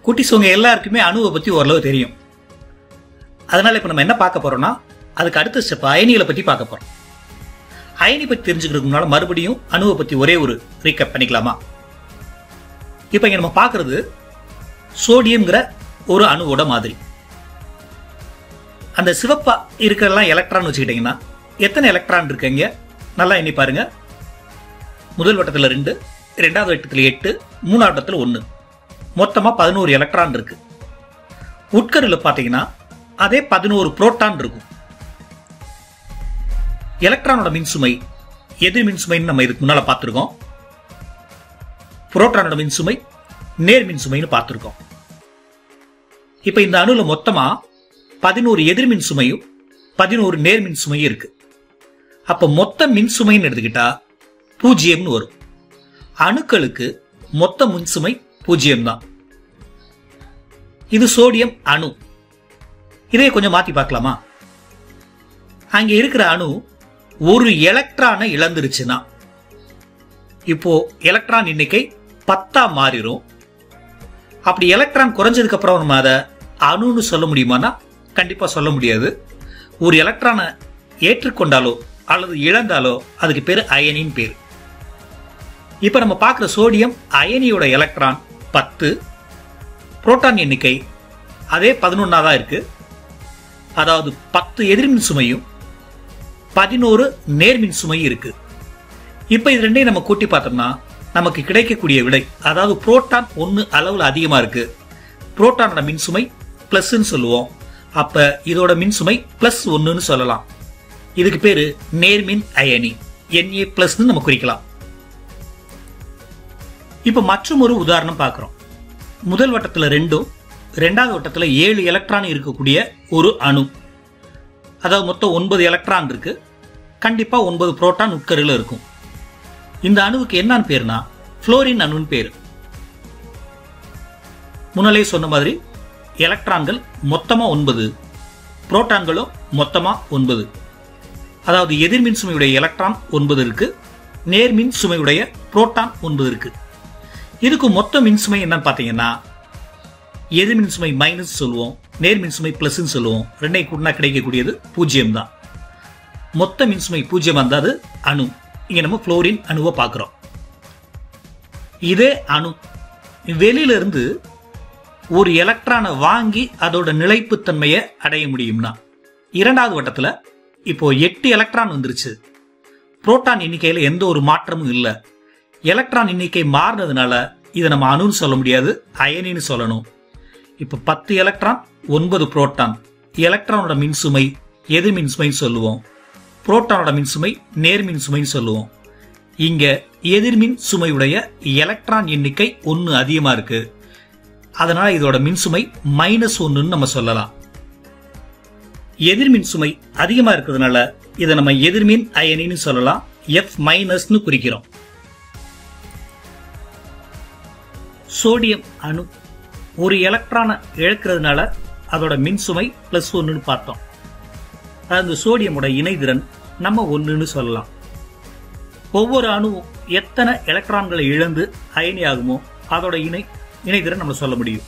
குட்டிசவங்க எல்லாருக்குமே அணுவை பத்தி ஓரளவு தெரியும் அதனால இப்ப நம்ம என்ன பார்க்க போறோம்னா அதுக்கு அடுத்த ஸ்டெப் அயனிகளை பத்தி பார்க்க போறோம் அயனி பத்தி தெரிஞ்சுக்கிறதுக்கு முன்னால மறுபடியும் அணுவை பத்தி ஒரே ஒரு ரீகப் பண்ணிக்கலாமா இப்ப இங்க நம்ம பார்க்கிறது சோடியம்ங்கிற ஒரு அணுவோட மாதிரி அந்த சிவப்பா இருக்கிறதெல்லாம் எலக்ட்ரான் வச்சுக்கிட்டீங்கன்னா எத்தனை எலக்ட்ரான் இருக்கு இங்க நல்லா எண்ணி பாருங்க முதல் வட்டத்துல ரெண்டு ரெண்டாவது வட்டத்துல எட்டு மூணாவது வட்டத்துல ஒன்னு மொத்தமா பதினோரு எலக்ட்ரான் இருக்கு உட்கருல பாத்தீங்கன்னா அதே பதினோரு புரோட்டான் இருக்கும் எலக்ட்ரானோட மின்சுமை எதிர் மின்சுமைன்னு நம்ம இதுக்கு முன்னால பார்த்திருக்கோம் புரோட்டானோட மின்சுமை நேர் மின்சுமைன்னு பார்த்திருக்கோம் இப்ப இந்த அணுல மொத்தமா பதினோரு எதிர் மின்சுமையும் பதினோரு நேர் மின்சுமையும் இருக்கு அப்ப மொத்த மின்சுமைன்னு எடுத்துக்கிட்டா பூஜ்ஜியம்னு வரும் அணுக்களுக்கு மொத்த மின்சுமை பூஜ்ஜியம் தான் இது சோடியம் அணு இதை கொஞ்சம் மாத்தி பார்க்கலாமா அங்க இருக்கிற அணு ஒரு எலக்ட்ரானை இழந்துருச்சுன்னா இப்போ எலக்ட்ரான் எண்ணிக்கை பத்தா மாறிடும் அப்படி எலக்ட்ரான் குறைஞ்சதுக்கு அப்புறம் நம்ம அதை அணுன்னு சொல்ல முடியுமானா கண்டிப்பா சொல்ல முடியாது ஒரு எலக்ட்ரானை ஏற்றுக்கொண்டாலோ அல்லது இழந்தாலோ அதுக்கு பேர் அயனின் பேர் இப்ப நம்ம பார்க்குற சோடியம் அயனியோட எலக்ட்ரான் பத்து புரோட்டான் எண்ணிக்கை அதே பதினொன்னா தான் இருக்கு அதாவது பத்து எதிர்மின் சுமையும் பதினோரு நேர்மின் சுமையும் இருக்கு இப்ப இது ரெண்டையும் நம்ம கூட்டி பார்த்தோம்னா நமக்கு கிடைக்கக்கூடிய விடை அதாவது புரோட்டான் ஒன்னு அளவுல அதிகமா இருக்கு புரோட்டானோட மின்சுமை பிளஸ்ன்னு சொல்லுவோம் அப்ப இதோட மின்சுமை பிளஸ் ஒன்னுன்னு சொல்லலாம் இதுக்கு பேரு நேர்மின் அயனி என்ஏ பிளஸ்னு நம்ம குறிக்கலாம் இப்ப மற்றும் ஒரு உதாரணம் பார்க்கிறோம் முதல் வட்டத்துல ரெண்டும் ரெண்டாவது வட்டத்துல ஏழு எலக்ட்ரான் இருக்கக்கூடிய ஒரு அணு அதாவது மொத்தம் ஒன்பது எலக்ட்ரான் இருக்கு கண்டிப்பா ஒன்பது புரோட்டான் உட்கருல இருக்கும் இந்த அணுவுக்கு என்னன்னு பேருனா புளோரின் அணுன்னு பேரு முன்னாலே சொன்ன மாதிரி எலக்ட்ரான்கள் மொத்தமா ஒன்பது புரோட்டான்களும் மொத்தமா ஒன்பது அதாவது எதிர்மின் சுமையுடைய எலக்ட்ரான் ஒன்பது இருக்கு நேர்மின் சுமையுடைய புரோட்டான் ஒன்பது இருக்கு இதுக்கு மொத்த மின்சுமை என்னன்னு பாத்தீங்கன்னா எதிர் மின்சுமை மைனஸ் சொல்லுவோம் நேர் மின்சுமை பிளஸ் சொல்லுவோம் ரெண்டை கூட்டினா கிடைக்கக்கூடியது பூஜ்ஜியம் தான் மொத்த மின்சுமை பூஜ்ஜியம் வந்தாது அணு இங்க நம்ம புளோரின் அணுவை பார்க்கிறோம் இதே அணு வெளியில இருந்து ஒரு எலக்ட்ரானை வாங்கி அதோட நிலைப்புத்தன்மையை அடைய முடியும்னா இரண்டாவது வட்டத்துல இப்போ எட்டு எலக்ட்ரான் வந்துருச்சு புரோட்டான் எண்ணிக்கையில எந்த ஒரு மாற்றமும் இல்லை எலக்ட்ரான் எண்ணிக்கை மாறினதுனால இதை நம்ம அணுன்னு சொல்ல முடியாது அயனின்னு சொல்லணும் இப்ப பத்து எலக்ட்ரான் ஒன்பது புரோட்டான் எலக்ட்ரானோட மின்சுமை எது மின்சுமைன்னு சொல்லுவோம் புரோட்டானோட மின்சுமை நேர் மின்சுமைன்னு சொல்லுவோம் இங்க எதிர்மின் சுமையுடைய எலக்ட்ரான் எண்ணிக்கை ஒன்னு அதிகமா இருக்கு அதனால இதோட மின்சுமை மைனஸ் ஒன்னுன்னு நம்ம சொல்லலாம் எதிர்மின் சுமை அதிகமா இருக்கிறதுனால இதை நம்ம எதிர்மின் அயனின்னு சொல்லலாம் எஃப் மைனஸ்னு குறிக்கிறோம் சோடியம் அணு ஒரு எலக்ட்ரானை இழக்கிறதுனால அதோட மின்சுமை பிளஸ் ஒன்னுன்னு பார்த்தோம் அந்த சோடியமோட இணைதிறன் நம்ம ஒன்றுன்னு சொல்லலாம் ஒவ்வொரு அணுவும் எத்தனை எலக்ட்ரான்களை இழந்து அயனி ஆகுமோ அதோட இணை இணைதிறன் நம்ம சொல்ல முடியும்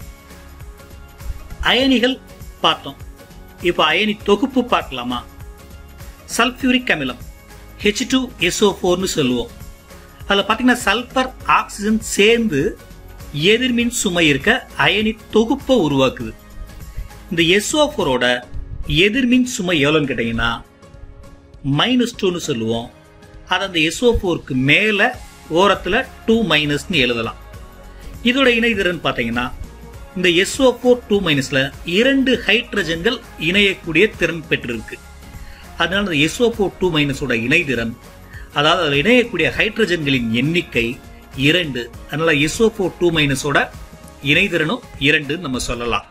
அயனிகள் பார்த்தோம் இப்போ அயனி தொகுப்பு பார்க்கலாமா சல்பியூரிக் அமிலம் ஹெச் டூ எஸ்ஓ ஃபோர்னு சொல்லுவோம் அதில் பார்த்தீங்கன்னா சல்பர் ஆக்சிஜன் சேர்ந்து எதிர்மின் சுமை இருக்க அயனி தொகுப்பை உருவாக்குது இந்த எஸ்ஓ ஃபோரோட எதிர்மின் சுமை எவ்வளோன்னு கேட்டீங்கன்னா மைனஸ் டூன்னு சொல்லுவோம் அது அந்த எஸ்ஓ ஃபோருக்கு மேலே ஓரத்தில் டூ மைனஸ்னு எழுதலாம் இதோட இணைதிறன் பார்த்தீங்கன்னா இந்த எஸ்ஓ ஃபோர் டூ மைனஸில் இரண்டு ஹைட்ரஜன்கள் இணையக்கூடிய திறன் பெற்றிருக்கு அதனால இந்த எஸ்ஓ ஃபோர் டூ மைனஸோட இணைதிறன் அதாவது அதில் இணையக்கூடிய ஹைட்ரஜன்களின் எண்ணிக்கை இரண்டு அதனால எஸ்ஓ ஃபோர் டூ மைனஸோட இணைதிறனும் இரண்டுன்னு நம்ம சொல்லலாம்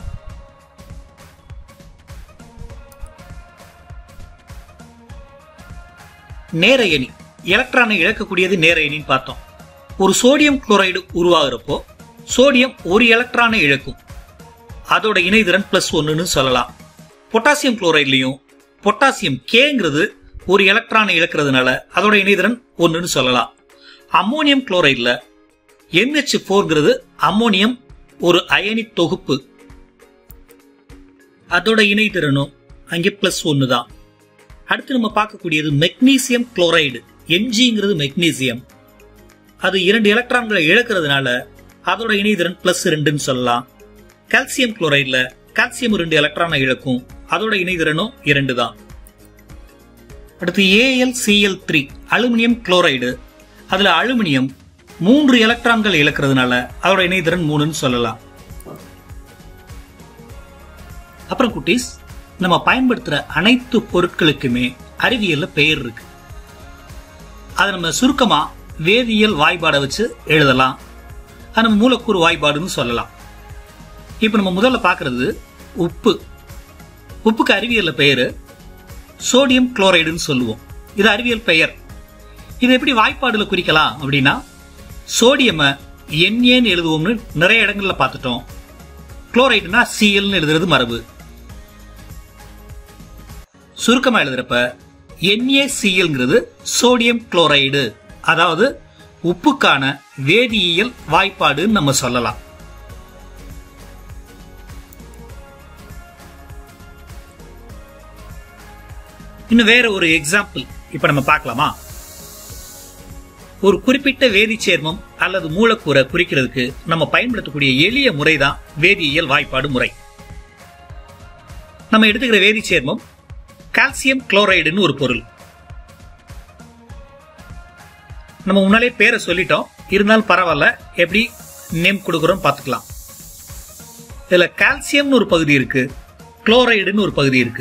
நேர அயனி எலக்ட்ரானை இழக்கக்கூடியது நேர அயனின்னு பார்த்தோம் ஒரு சோடியம் குளோரைடு உருவாகிறப்போ சோடியம் ஒரு எலக்ட்ரானை இழக்கும் அதோட இணைதிறன் பிளஸ் ஒன்னுன்னு சொல்லலாம் பொட்டாசியம் குளோரைட்லயும் பொட்டாசியம் கேங்கிறது ஒரு எலக்ட்ரானை இழக்கிறதுனால அதோட இணைதிறன் ஒன்னுன்னு சொல்லலாம் அம்மோனியம் குளோரைட்ல NH4ங்கிறது அம்மோனியம் ஒரு அயனி தொகுப்பு அதோட இணைதிறனும் அங்கே பிளஸ் ஒன்னு தான் அடுத்து நம்ம பார்க்கக்கூடியது மெக்னீசியம் குளோரைடு எம்ஜிங்கிறது மெக்னீசியம் அது இரண்டு எலக்ட்ரான்களை இழக்கிறதுனால அதோட இணைதிறன் பிளஸ் ரெண்டுன்னு சொல்லலாம் கால்சியம் குளோரைட்ல கால்சியம் ரெண்டு எலக்ட்ரானை இழக்கும் அதோட இணைதிறனும் இரண்டு தான் அடுத்து A L C L three aluminium chloride அதுல அலுமினியம் மூன்று எலக்ட்ரான்கள் இழக்கிறதுனால அதோட இணைதிறன் மூணுன்னு சொல்லலாம் அப்புறம் குட்டீஸ் நம்ம பயன்படுத்துற அனைத்து பொருட்களுக்குமே அறிவியல்ல பெயர் இருக்கு அதை நம்ம சுருக்கமா வேதியியல் வாய்ப்பாடை வச்சு எழுதலாம் அது நம்ம மூலக்கூறு வாய்ப்பாடுன்னு சொல்லலாம் இப்ப நம்ம முதல்ல பார்க்கிறது உப்பு உப்புக்கு அறிவியல்ல பெயரு சோடியம் குளோரைடுன்னு சொல்லுவோம் இது அறிவியல் பெயர் இது எப்படி வாய்ப்பாடுல குறிக்கலாம் அப்படின்னா சோடியம என்ஏன்னு எழுதுவோம்னு நிறைய இடங்கள்ல பார்த்துட்டோம் குளோரைடுனா சிஎல்னு எழுதுறது மரபு சுருக்கமா எழுதுறப்ப NaClங்கிறது சோடியம் குளோரைடு அதாவது உப்புக்கான வேதியியல் வாய்ப்பாடுன்னு நம்ம சொல்லலாம் இன்னும் வேற ஒரு எக்ஸாம்பிள் இப்ப நம்ம பார்க்கலாமா ஒரு குறிப்பிட்ட வேதி சேர்மம் அல்லது மூலக்கூறை குறிக்கிறதுக்கு நம்ம பயன்படுத்தக்கூடிய எளிய முறைதான் வேதியியல் வாய்ப்பாடு முறை நம்ம எடுத்துக்கிற வேதி சேர்மம் கால்சியம் குளோரைடுன்னு ஒரு பொருள் நம்ம முன்னாலே பேரை சொல்லிட்டோம் இருந்தாலும் பரவாயில்ல எப்படி நேம் கொடுக்குறோம் பார்த்துக்கலாம் இதுல கால்சியம்னு ஒரு பகுதி இருக்கு குளோரைடுன்னு ஒரு பகுதி இருக்கு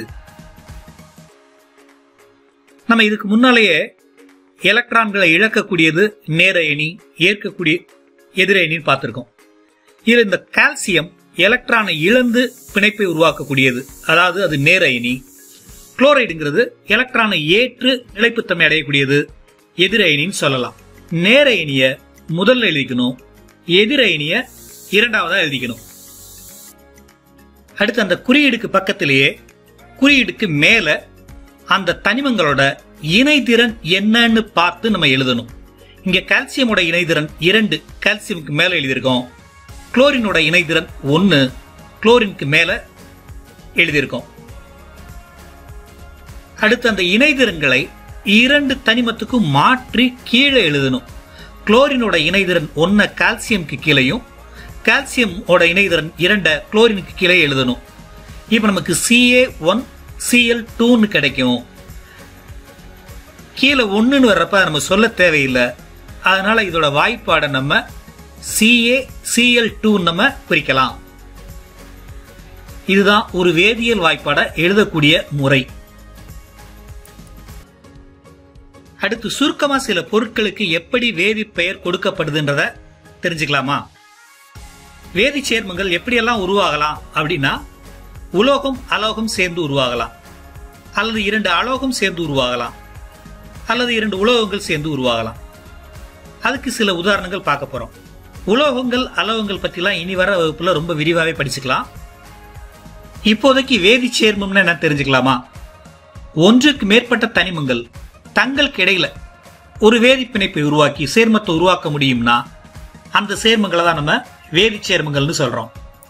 நம்ம இதுக்கு முன்னாலேயே எலக்ட்ரான்களை இழக்கக்கூடியது நேர அணி ஏற்கக்கூடிய எதிர அணின்னு பார்த்திருக்கோம் இதுல இந்த கால்சியம் எலக்ட்ரானை இழந்து பிணைப்பை உருவாக்கக்கூடியது அதாவது அது நேர அணி குளோரைடுங்கிறது எலக்ட்ரானை ஏற்று நிலைப்புத்தன்மை அடையக்கூடியது எதிர அயனின்னு சொல்லலாம் நேர அயனிய முதல்ல எழுதிக்கணும் எதிர அயனிய இரண்டாவதா எழுதிக்கணும் அடுத்து அந்த குறியீடுக்கு பக்கத்திலேயே குறியீடுக்கு மேல அந்த தனிமங்களோட இணைதிறன் என்னன்னு பார்த்து நம்ம எழுதணும் இங்க கால்சியமோட இணைதிறன் இரண்டு கால்சியமுக்கு மேல எழுதியிருக்கோம் குளோரினோட இணைதிறன் ஒன்னு குளோரினுக்கு மேல எழுதியிருக்கோம் அடுத்து அந்த இணைதிறன்களை இரண்டு தனிமத்துக்கும் மாற்றி கீழே எழுதணும் குளோரினோட இணைதிறன் ஒன்ன கால்சியம்க்கு கீழையும் கால்சியமோட இணைதிறன் இரண்ட குளோரினுக்கு கீழே எழுதணும் இப்போ நமக்கு சிஏ ஒன் சிஎல் டூன்னு கிடைக்கும் கீழே ஒன்றுன்னு வர்றப்ப நம்ம சொல்ல தேவையில்லை அதனால இதோட வாய்ப்பாடை நம்ம சிஏ சிஎல் டூ நம்ம குறிக்கலாம் இதுதான் ஒரு வேதியியல் வாய்ப்பாடை எழுதக்கூடிய முறை அடுத்து சுருக்கமா சில பொருட்களுக்கு எப்படி வேதி பெயர் கொடுக்கப்படுதுன்றத தெரிஞ்சுக்கலாமா வேதி சேர்மங்கள் எப்படியெல்லாம் உருவாகலாம் அப்படின்னா உலோகம் அலோகம் சேர்ந்து உருவாகலாம் அல்லது இரண்டு அலோகம் சேர்ந்து உருவாகலாம் அல்லது இரண்டு உலோகங்கள் சேர்ந்து உருவாகலாம் அதுக்கு சில உதாரணங்கள் பார்க்க போறோம் உலோகங்கள் அலோகங்கள் பற்றிலாம் இனி வர வகுப்புல ரொம்ப விரிவாகவே படிச்சுக்கலாம் இப்போதைக்கு வேதி சேர்மம்னு என்ன தெரிஞ்சுக்கலாமா ஒன்றுக்கு மேற்பட்ட தனிமங்கள் தங்களுக்கு இடையில ஒரு வேதி பிணைப்பை உருவாக்கி சேர்மத்தை உருவாக்க முடியும்னா அந்த சேர்மங்களை தான் நம்ம வேதி சேர்மங்கள்னு சொல்றோம்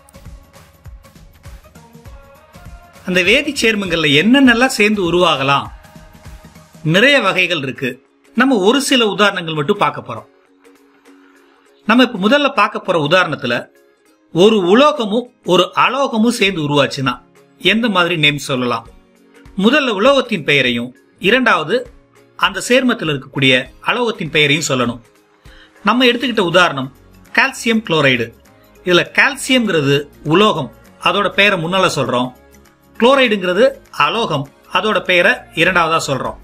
அந்த வேதி சேர்மங்கள்ல என்னென்னலாம் சேர்ந்து உருவாகலாம் நிறைய வகைகள் இருக்கு நம்ம ஒரு சில உதாரணங்கள் மட்டும் பார்க்க போறோம் நம்ம இப்ப முதல்ல பார்க்க போற உதாரணத்துல ஒரு உலோகமும் ஒரு அலோகமும் சேர்ந்து உருவாச்சுன்னா எந்த மாதிரி நேம் சொல்லலாம் முதல்ல உலோகத்தின் பெயரையும் இரண்டாவது அந்த சேர்மத்தில் இருக்கக்கூடிய அலோகத்தின் பெயரையும் சொல்லணும் நம்ம எடுத்துக்கிட்ட உதாரணம் கால்சியம் குளோரைடு இதுல கால்சியம்ங்கிறது உலோகம் அதோட பெயரை முன்னால சொல்றோம் குளோரைடுங்கிறது அலோகம் அதோட பெயரை இரண்டாவதா சொல்றோம்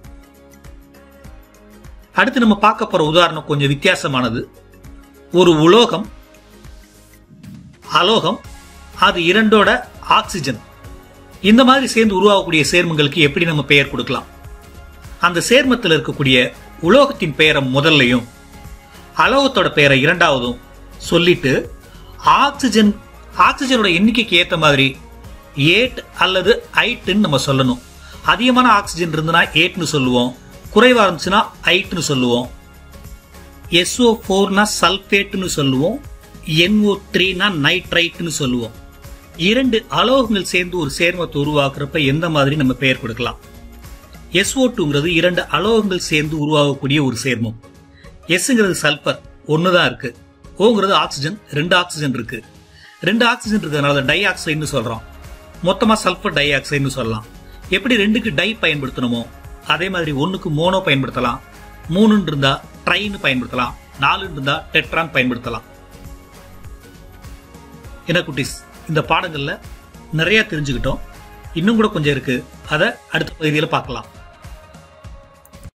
அடுத்து நம்ம பார்க்க போற உதாரணம் கொஞ்சம் வித்தியாசமானது ஒரு உலோகம் அலோகம் அது இரண்டோட ஆக்சிஜன் இந்த மாதிரி சேர்ந்து உருவாகக்கூடிய சேர்மங்களுக்கு எப்படி நம்ம பெயர் கொடுக்கலாம் அந்த சேர்மத்தில் இருக்கக்கூடிய உலோகத்தின் பெயரை முதல்லையும் அலோகத்தோட பெயரை இரண்டாவதும் சொல்லிட்டு ஆக்சிஜன் ஆக்சிஜனோட எண்ணிக்கைக்கு ஏத்த மாதிரி ஏட் அல்லது ஐட்டுன்னு நம்ம சொல்லணும் அதிகமான ஆக்சிஜன் இருந்துன்னா ஏட்னு சொல்லுவோம் குறைவா இருந்துச்சுன்னா ஐட்னு சொல்லுவோம் எஸ்ஓ ஃபோர்னா சல்பேட்னு சொல்லுவோம் NO3 த்ரீனா நைட்ரைட்னு சொல்லுவோம் இரண்டு அலோகங்கள் சேர்ந்து ஒரு சேர்மத்தை உருவாக்குறப்ப எந்த மாதிரி நம்ம பெயர் கொடுக்கலாம் SO2 டூங்கிறது இரண்டு அலோகங்கள் சேர்ந்து உருவாகக்கூடிய ஒரு சேர்மம் எஸ்ங்கிறது சல்பர் ஒன்று தான் இருக்கு ஓங்கிறது ஆக்சிஜன் ரெண்டு ஆக்சிஜன் இருக்கு ரெண்டு ஆக்சிஜன் இருக்கிறதுனால டை ஆக்சைடுன்னு சொல்றோம் மொத்தமா சல்பர் டை ஆக்சைடுன்னு சொல்லலாம் எப்படி ரெண்டுக்கு டை பயன்படுத்தணுமோ அதே மாதிரி ஒண்ணுக்கு மோனோ பயன்படுத்தலாம் மூணுன்னு இருந்தா ட்ரைன்னு பயன்படுத்தலாம் நாலுன்னு இருந்தா டெட்ரான் பயன்படுத்தலாம் என்ன குட்டீஸ் இந்த பாடங்கள்ல நிறைய தெரிஞ்சுக்கிட்டோம் இன்னும் கூட கொஞ்சம் இருக்கு அதை அடுத்த பகுதியில் பார்க்கலாம்